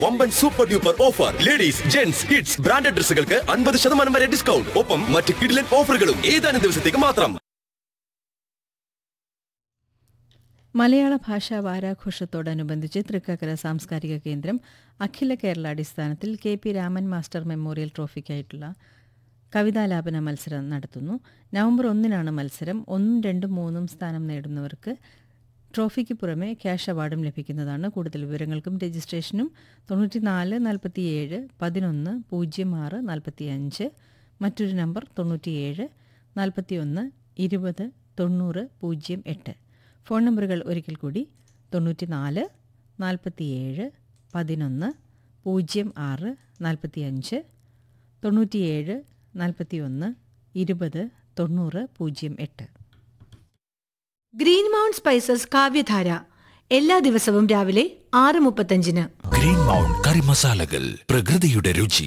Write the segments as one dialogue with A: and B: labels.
A: വമ്പൻ super duper offer ladies gents kids branded ഡ്രസ്സുകൾക്ക് അൻപത് ശതമാനം വരെ ഡിസ്കൗണ്ട് ഒപ്പം മറ്റ് കിഡിലൻ ഓഫറുകളും ഏതാനും ദിവസത്തേക്ക് മാത്രം
B: മലയാള ഭാഷാ വാരാഘോഷത്തോടനുബന്ധിച്ച് തൃക്കാക്കര സാംസ്കാരിക കേന്ദ്രം അഖില കേരള അടിസ്ഥാനത്തിൽ K P Raman master memorial ട്രോഫിക്കായിട്ടുള്ള കവിതാലാപന മത്സരം നടത്തുന്നു നവംബർ ഒന്നിനാണ് മത്സരം ഒന്നും രണ്ടും മൂന്നും സ്ഥാനം നേടുന്നവർക്ക് ട്രോഫിക്ക് പുറമെ ക്യാഷ് അവാർഡും ലഭിക്കുന്നതാണ് കൂടുതൽ വിവരങ്ങൾക്കും രജിസ്ട്രേഷനും തൊണ്ണൂറ്റി നാല് നാൽപ്പത്തിയേഴ് പതിനൊന്ന് പൂജ്യം ആറ് നാൽപ്പത്തി അഞ്ച് മറ്റൊരു നമ്പർ തൊണ്ണൂറ്റിയേഴ് നാൽപ്പത്തിയൊന്ന് ഇരുപത് തൊണ്ണൂറ് പൂജ്യം എട്ട് ഫോൺ നമ്പറുകൾ ഒരിക്കൽ കൂടി തൊണ്ണൂറ്റി നാല് നാൽപ്പത്തിയേഴ് പതിനൊന്ന് പൂജ്യം ആറ് നാൽപ്പത്തി അഞ്ച് തൊണ്ണൂറ്റിയേഴ് നാൽപ്പത്തിയൊന്ന് ഇരുപത് തൊണ്ണൂറ് പൂജ്യം എട്ട്
C: ഗ്രീൻ മൗണ്ട് സ്പൈസസ് കാവ്യധാര എല്ലാ ദിവസവും രാവിലെ ആറ് മുപ്പത്തഞ്ചിന്
D: ഗ്രീൻ മൗണ്ട് കറി മസാലകൾ പ്രകൃതിയുടെ രുചി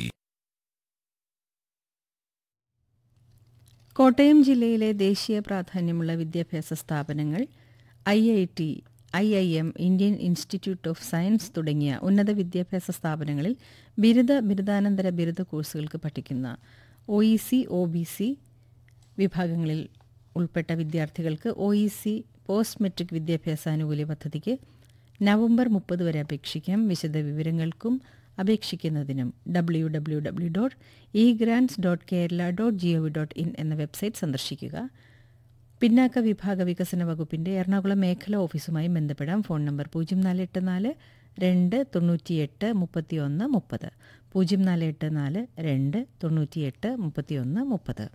B: കോട്ടയം ജില്ലയിലെ ദേശീയ പ്രാധാന്യമുള്ള വിദ്യാഭ്യാസ സ്ഥാപനങ്ങൾ I I T I I M Indian Institute of Science തുടങ്ങിയ ഉന്നത വിദ്യാഭ്യാസ സ്ഥാപനങ്ങളിൽ ബിരുദ ബിരുദാനന്തര ബിരുദ കോഴ്സുകൾക്ക് പഠിക്കുന്ന O E C O B C വിഭാഗങ്ങളിൽ ഉൾപ്പെട്ട വിദ്യാർത്ഥികൾക്ക് O E C post matric വിദ്യാഭ്യാസ ആനുകൂല്യ പദ്ധതിക്ക് നവംബർ മുപ്പത് വരെ അപേക്ഷിക്കാം വിശദ വിവരങ്ങൾക്കും അപേക്ഷിക്കുന്നതിനും W W W dot E grants dot Kerala dot G O V dot in എന്ന വെബ്സൈറ്റ് സന്ദർശിക്കുക പിന്നാക്ക വിഭാഗ വികസന വകുപ്പിന്റെ എറണാകുളം മേഖലാ ഓഫീസുമായി ബന്ധപ്പെടാം ഫോൺ നമ്പർ പൂജ്യം നാല് എട്ട് നാല് രണ്ട് തൊണ്ണൂറ്റിയെട്ട് മുപ്പത്തിയൊന്ന് മുപ്പത് പൂജ്യം നാല് എട്ട് നാല് രണ്ട് തൊണ്ണൂറ്റിയെട്ട് മുപ്പത്തിയൊന്ന് മുപ്പത്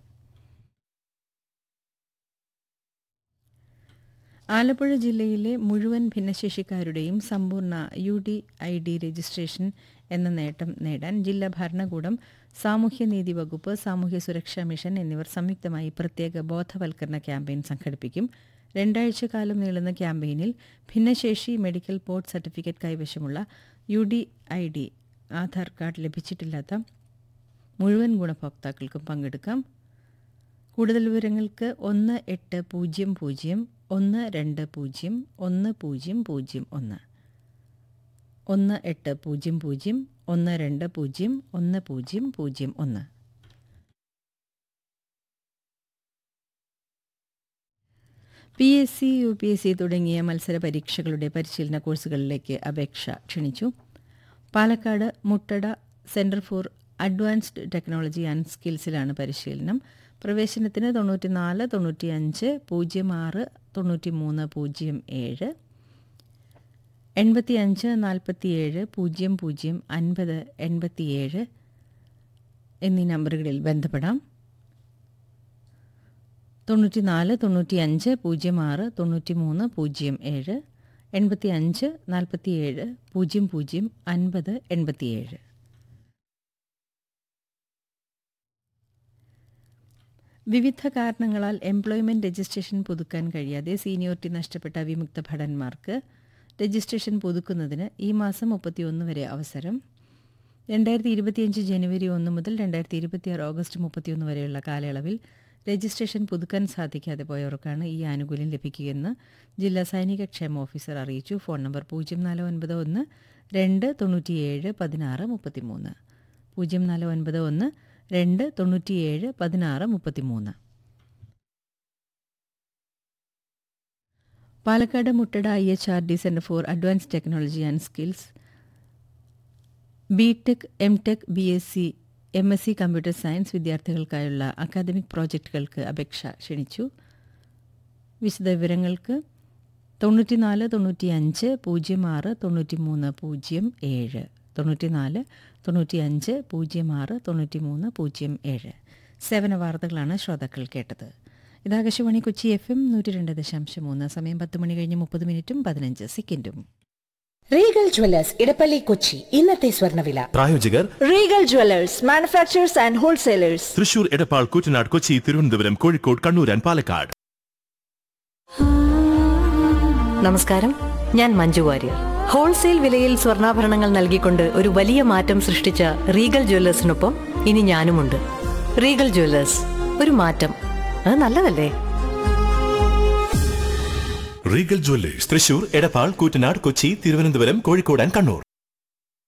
B: ആലപ്പുഴ ജില്ലയിലെ മുഴുവൻ ഭിന്നശേഷിക്കാരുടെയും സമ്പൂർണ്ണ U D I D registration എന്ന നേട്ടം നേടാൻ ജില്ലാ ഭരണകൂടം സാമൂഹ്യനീതി വകുപ്പ് സാമൂഹ്യ സുരക്ഷാ മിഷൻ എന്നിവർ സംയുക്തമായി പ്രത്യേക ബോധവൽക്കരണ ക്യാമ്പയിൻ സംഘടിപ്പിക്കും രണ്ടാഴ്ച കാലം നീളുന്ന ക്യാമ്പയിനിൽ ഭിന്നശേഷി മെഡിക്കൽ ബോർഡ് സർട്ടിഫിക്കറ്റ് കൈവശമുള്ള U D I D Aadhaar card ലഭിച്ചിട്ടില്ലാത്ത മുഴുവൻ ഗുണഭോക്താക്കൾക്കും പങ്കെടുക്കാം കൂടുതൽ വിവരങ്ങൾക്ക് ഒന്ന് എട്ട് പൂജ്യം പൂജ്യം ഒന്ന് രണ്ട് പൂജ്യം ഒന്ന് പൂജ്യം പൂജ്യം ഒന്ന് ഒന്ന് എട്ട് പൂജ്യം പൂജ്യം ഒന്ന് രണ്ട് പൂജ്യം ഒന്ന് പൂജ്യം പൂജ്യം ഒന്ന് P S C U P S C തുടങ്ങിയ മത്സര പരീക്ഷകളുടെ പരിശീലന കോഴ്സുകളിലേക്ക് അപേക്ഷ ക്ഷണിച്ചു Palakkad Muttada centre for advanced technology and സ്കിൽസിലാണ് പരിശീലനം പ്രവേശനത്തിന് തൊണ്ണൂറ്റിനാല് തൊണ്ണൂറ്റിയഞ്ച് പൂജ്യം ആറ് തൊണ്ണൂറ്റി മൂന്ന് പൂജ്യം ഏഴ് എൺപത്തിയഞ്ച് നാൽപ്പത്തിയേഴ് പൂജ്യം പൂജ്യം അൻപത് എൺപത്തിയേഴ് എന്നീ നമ്പറുകളിൽ ബന്ധപ്പെടാം തൊണ്ണൂറ്റിനാല് തൊണ്ണൂറ്റിയഞ്ച് പൂജ്യം ആറ് തൊണ്ണൂറ്റി മൂന്ന് പൂജ്യം ഏഴ് എൺപത്തിയഞ്ച് നാൽപ്പത്തിയേഴ് പൂജ്യം പൂജ്യം അൻപത് എൺപത്തിയേഴ് വിവിധ കാരണങ്ങളാൽ എംപ്ലോയ്മെന്റ് രജിസ്ട്രേഷൻ പുതുക്കാൻ കഴിയാതെ സീനിയോറിറ്റി നഷ്ടപ്പെട്ട വിമുക്ത ഭടന്മാർക്ക് രജിസ്ട്രേഷൻ പുതുക്കുന്നതിന് ഈ മാസം മുപ്പത്തിയൊന്ന് വരെ അവസരം രണ്ടായിരത്തി ഇരുപത്തിയഞ്ച് ജനുവരി ഒന്ന് മുതൽ രണ്ടായിരത്തി ഇരുപത്തിയാറ് ഓഗസ്റ്റ് മുപ്പത്തിയൊന്ന് വരെയുള്ള കാലയളവിൽ രജിസ്ട്രേഷൻ പുതുക്കാൻ സാധിക്കാതെ പോയവർക്കാണ് ഈ ആനുകൂല്യം ലഭിക്കുകയെന്ന് ജില്ലാ സൈനിക ക്ഷേമ ഓഫീസർ അറിയിച്ചു ഫോൺ നമ്പർ പൂജ്യം നാല് ഒൻപത് ഒന്ന് രണ്ട് തൊണ്ണൂറ്റിയേഴ് പതിനാറ് മുപ്പത്തിമൂന്ന് പൂജ്യം നാല് ഒൻപത് ഒന്ന് രണ്ട് തൊണ്ണൂറ്റിയേഴ് പതിനാറ് മുപ്പത്തിമൂന്ന് Palakkad Muttada I H R D centre for advance technology and skills B tech M tech B S C M S C computer science വിദ്യാർത്ഥികൾക്കായുള്ള അക്കാദമിക് പ്രോജക്റ്റുകൾക്ക് അപേക്ഷ ക്ഷണിച്ചു വിശദവിവരങ്ങൾക്ക് തൊണ്ണൂറ്റിനാല് തൊണ്ണൂറ്റിയഞ്ച് പൂജ്യം ആറ് തൊണ്ണൂറ്റി മൂന്ന് പൂജ്യം ഏഴ് തൊണ്ണൂറ്റിനാല് തൊണ്ണൂറ്റിയഞ്ച് പൂജ്യം ആറ് തൊണ്ണൂറ്റി മൂന്ന് പൂജ്യം ഏഴ് സേവന വാർത്തകളാണ് ശ്രോതാക്കൾ കേട്ടത് ഇത് ആകാശവാണി കൊച്ചി എഫ് എം നൂറ്റി രണ്ട് ദശാംശം മൂന്ന് സമയം പത്ത് മണി കഴിഞ്ഞ് മുപ്പത് മിനിറ്റും പതിനഞ്ച് സെക്കൻഡും
E: റീഗൽ ജ്വല്ലേഴ്സ് ഇടപ്പള്ളി കൊച്ചി ഇന്നത്തെ സ്വർണ്ണവില
F: പ്രായോജകർ
C: Regal Jewellers manufacturers and wholesalers
F: Thrissur Edappal Koottanad Kochi Thiruvananthapuram Kozhikode Kannur and Palakkad
G: നമസ്കാരം ഞാൻ മഞ്ജു വാര്യർ ഹോൾസെയിൽ വിലയിൽ സ്വർണ്ണാഭരണങ്ങൾ നൽകിക്കൊണ്ട് ഒരു വലിയ മാറ്റം സൃഷ്ടിച്ച റീഗൽ ജ്വല്ലേഴ്സിനൊപ്പം ഇനി ഞാനുമുണ്ട് റീഗൽ ജ്വല്ലേഴ്സ് ഒരു മാറ്റം അത് നല്ലതല്ലേ
F: Regal Jewellers Thrissur Edappal Koottanad Kochi Thiruvananthapuram Kozhikode and Kannur